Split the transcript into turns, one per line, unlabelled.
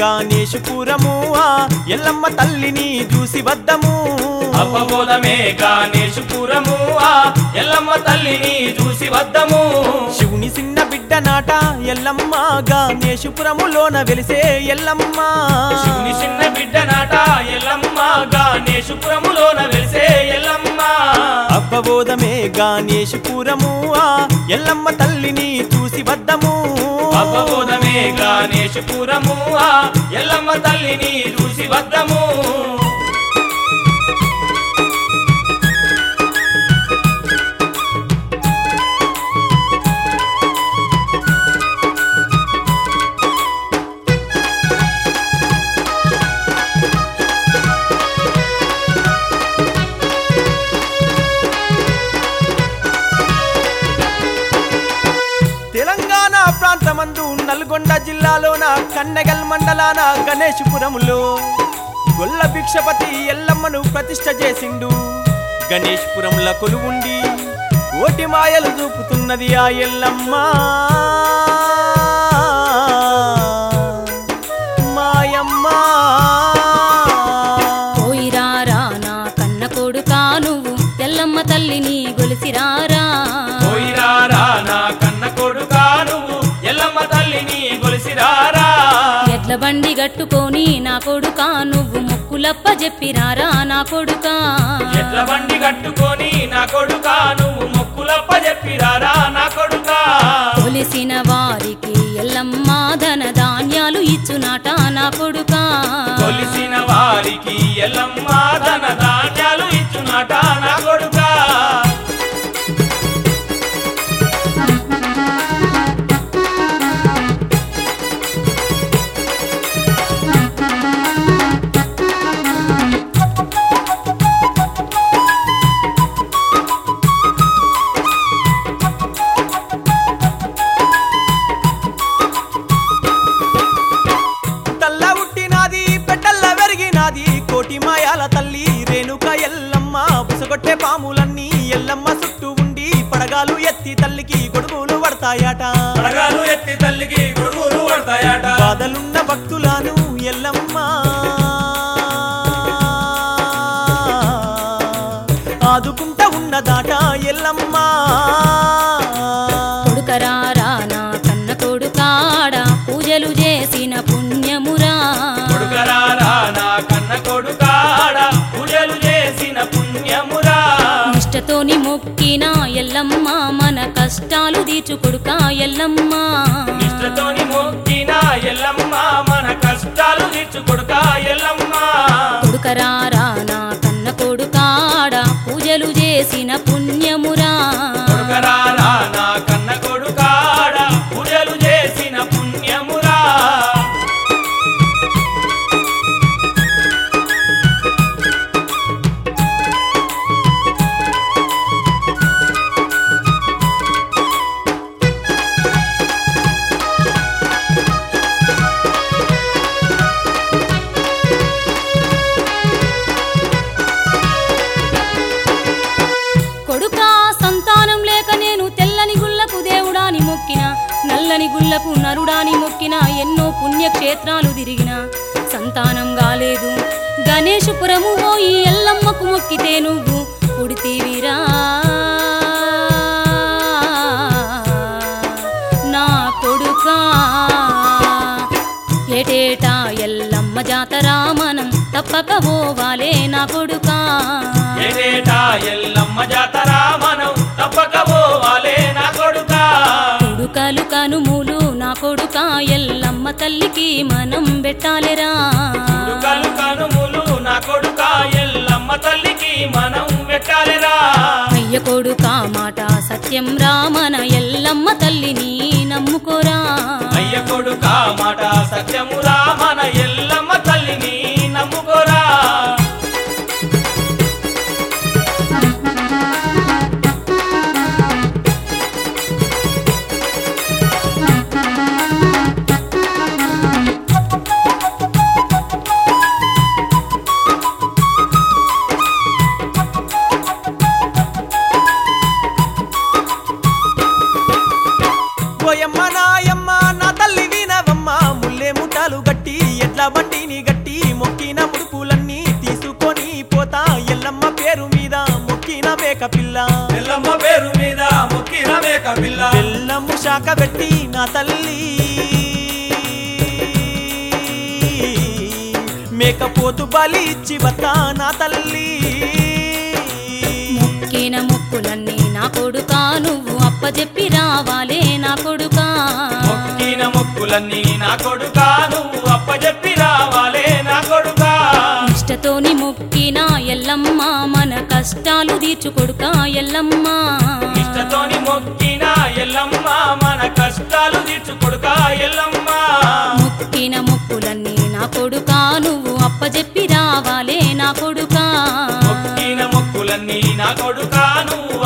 గణేశపురము ఆ ఎల్లమ్మ తల్లిని చూసి వద్దము
అపబోధమే గణేశపురము ఆ ఎల్లమ్మ తల్లిని చూసి వద్దము
శివుని చిన్న బిడ్డ నాట ఎల్లమ్మ గణేశపురములోన వెలిసే ఎల్లమ్మ
శివుని చిన్న బిడ్డ నాట ఎల్లమ్మ గణేశపురములోన వెలిసే ఎల్లమ్మ
అబ్బబోధమే గణేశపురము ఆ ఎల్లమ్మ తల్లిని చూసి వద్దము
అపబోధమే గణేశపురము ఆ ఎల్లమ్మ తల్లిని చూసి వద్దము
తెలంగాణ ప్రాంతమందు నల్గొండ జిల్లాలోన కన్నెగల్ మండలాన గణేశపురములో గొల్ల భిక్షపతి ఎల్లమ్మను ప్రతిష్ట చేసిండు గణేశపురంల కొలువుండి కోటి మాయలు చూపుతున్నది ఆ ఎల్లమ్మ మాయమ్మ
పోయిరారా నా కన్న కొడుకా నువ్వు ఎల్లమ్మ తల్లిని గొలిసిరారా
పోయిరారా నా కన్న కొడుకా నువ్వు ఎల్లమ్మ తల్లిని గొలిసిరారా
ఎడ్ల బండి గట్టుకొని నా కొడుకా నువ్వు ముక్కులప్ప చెప్పిరారా నా కొడుకా
ఎట్ల బండి కట్టుకొని నా కొడుకా నువ్వు మొక్కులప్ప చెప్పిరారా నా కొడుకా
కొలిసిన వారికి ఎల్లమ్మ ధన ధాన్యాలు ఇచ్చునాట నా కొడుకా
కొలిసిన వారికి ఎల్లమ్మ ధన ధాన్యాలు ఇచ్చునాట నా కొడుకా
తల్ల ఉట్టినాది పెట్టల్ల వెరిగినాది కోటి మాయాల తల్లి రేణుక ఎల్లమ్మ బుసగొట్టే పాములన్నీ ఎల్లమ్మ చుట్టూ ఉండి పడగాలు ఎత్తి తల్లికి గొడుగులు పడతాయట
పడగాలు ఎత్తి తల్లికి గొడుగులు పడతాయట
బాధలున్న భక్తులను ఎల్లమ్మ ఆదుకుంటా ఉన్నదాట ఎల్లమ్మ
కొడుకరారా నా కన్న కొడుకాడ పూజలు చేసిన పుణ్యమురా
కొడుకరారా నా కన్న కొడుకాడ పూజలు చేసిన పుణ్యమురా
నిష్టతోని మొక్కిన ఎల్లమ్మ మన కష్టాలు తీర్చు కొడుకా ఎల్లమ్మ
ఇష్టతోని మొక్కిన ఎల్లమ్మ మన కష్టాలు తీర్చు కొడుక ఎల్లమ్మ
కొడుకరారా నా కన్న కొడుకాడ పూజలు చేసిన పుణ్యమురా
కొడుకరారా నా కన్న కొడుకాడ పూజలు చేసిన పుణ్యమురా
కొడుకా సంతానం లేక నేను తెల్లని గుళ్ళకు దేవుడాని మొక్కిన నల్లని గుళ్ళకు నరుడాని మొక్కిన ఎన్నో పుణ్యక్షేత్రాలు తిరిగిన సంతానం కాలేదు గణేశపురము పోయి ఎల్లమ్మకు మొక్కితే నువ్వు పుడితీవిరా నా కొడుకా ఏటేటా ఎల్లమ్మ జాతర మనం తప్పక పోవాలే నా కొడుకా
ఏటేటా ఎల్లమ్మ జాతర మనం తప్పక పోవాలే నా కొడుకా
కొడుకలు కనుములు నా కొడుకా ఎల్లమ్మ తల్లికి మనం పెట్టాలిరా
కొడుకలు కనుములు నా కొడుకా ఎల్లమ్మ తల్లికి మనం పెట్టాలిరా
అయ్య కొడుకా మాట సత్యం రామన ఎల్లమ్మ తల్లిని నమ్ముకోరా
అయ్య కొడుకా మాట సత్యమురా మన ఎల్లమ్మ తల్లిని నమ్ముకోరా
ఓయమ్మ నాయమ్మ నా తల్లి వినవమ్మ ముల్లే ముఠాలు గట్టి ఎడ్ల మేక పిల్ల
ఎల్లమ్మ పేరు మీద మొక్కిన మేక పిల్ల
బెల్లము శాఖ పెట్టి నా తల్లి మేకపోతు బలి ఇచ్చి వత్తా నా తల్లి
మొక్కిన మొక్కులన్నీ నా కొడుకా నువ్వు అప్పజెప్పి రావాలే నా కొడుకా
మొక్కిన మొక్కులన్నీ నా కొడుకా నువ్వు అప్పజెప్పి రావాలే నా కొడుకా
ఇష్టతోని మొక్కిన ఎల్లమ్మ మన కష్టాలు తీర్చు కొడుకా ఎల్లమ్మ
ఇష్టతోని మొక్కిన ఎల్లమ్మ మన కష్టాలు తీర్చు కొడుకా ఎల్లమ్మ
మొక్కిన మొక్కులన్నీ నా కొడుకా నువ్వు అప్పజెప్పి రావాలే నా కొడుకా
మొక్కిన మొక్కులన్నీ నా కొడుకా నువ్వు